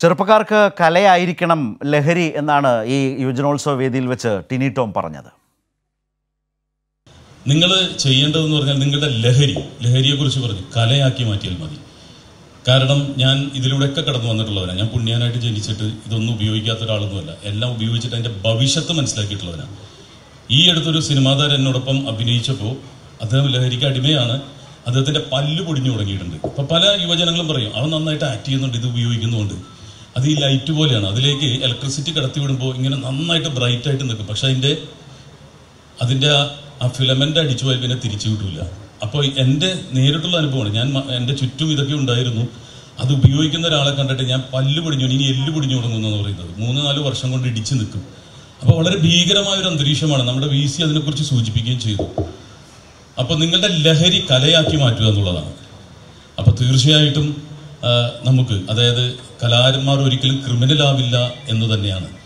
ചെറുപ്പക്കാർക്ക് കലയായിരിക്കണം ലഹരി എന്നാണ് ഈ യുവജനോത്സവ വേദിയിൽ വെച്ച് ടിനി ടോം പറഞ്ഞത് നിങ്ങൾ ചെയ്യേണ്ടതെന്ന് പറഞ്ഞാൽ നിങ്ങളുടെ ലഹരി ലഹരിയെക്കുറിച്ച് പറഞ്ഞു കലയാക്കി മാറ്റിയാൽ മതി കാരണം ഞാൻ ഇതിലൂടെയൊക്കെ കടന്നു വന്നിട്ടുള്ളവനാണ് ഞാൻ പുണ്യാനായിട്ട് ജനിച്ചിട്ട് ഇതൊന്നും ഉപയോഗിക്കാത്ത ഒരാളൊന്നുമല്ല എല്ലാം ഉപയോഗിച്ചിട്ട് അതിൻ്റെ ഭവിഷ്യത്ത് മനസ്സിലാക്കിയിട്ടുള്ളവനാണ് ഈ അടുത്തൊരു സിനിമാതാരൻ എന്നോടൊപ്പം അഭിനയിച്ചപ്പോൾ അദ്ദേഹം ലഹരിക്ക് അടിമയാണ് അദ്ദേഹത്തിൻ്റെ പല്ല് പൊടിഞ്ഞു തുടങ്ങിയിട്ടുണ്ട് അപ്പോൾ പല യുവജനങ്ങളും പറയും അവൻ നന്നായിട്ട് ആക്ട് ചെയ്യുന്നുണ്ട് ഇത് ഉപയോഗിക്കുന്നുണ്ട് അത് ഈ ലൈറ്റ് പോലെയാണ് അതിലേക്ക് ഇലക്ട്രിസിറ്റി കടത്തി വിടുമ്പോൾ ഇങ്ങനെ നന്നായിട്ട് ബ്രൈറ്റ് ആയിട്ട് നിൽക്കും പക്ഷെ അതിൻ്റെ അതിൻ്റെ ആ- ആ ഫിലമെൻ്റ് അടിച്ചു പോയി പിന്നെ തിരിച്ചു കിട്ടൂല അപ്പോൾ എൻ്റെ നേരിട്ടുള്ള അനുഭവമാണ് ഞാൻ മ- എൻ്റെ ചുറ്റും ഇതൊക്കെ ഉണ്ടായിരുന്നു അത് ഉപയോഗിക്കുന്ന ഒരാളെ കണ്ടിട്ട് ഞാൻ പല്ല് പൊടിഞ്ഞു ഇനി എല്ല് പൊടിഞ്ഞു തുടങ്ങുന്നു പറയുന്നത് മൂന്ന് നാല് വർഷം കൊണ്ട് ഇടിച്ചു നിൽക്കും അപ്പോൾ വളരെ ഭീകരമായ ഒരു അന്തരീക്ഷമാണ് നമ്മുടെ വി സി അതിനെക്കുറിച്ച് സൂചിപ്പിക്കുകയും ചെയ്തു അപ്പോൾ നിങ്ങളുടെ ലഹരി കലയാക്കി മാറ്റുക എന്നുള്ളതാണ് അപ്പോൾ തീർച്ചയായിട്ടും ആ, നമുക്ക് അതായത് കലാകാരന്മാർ ഒരിക്കലും ക്രിമിനൽ ആവില്ല എന്ന് തന്നെയാണ്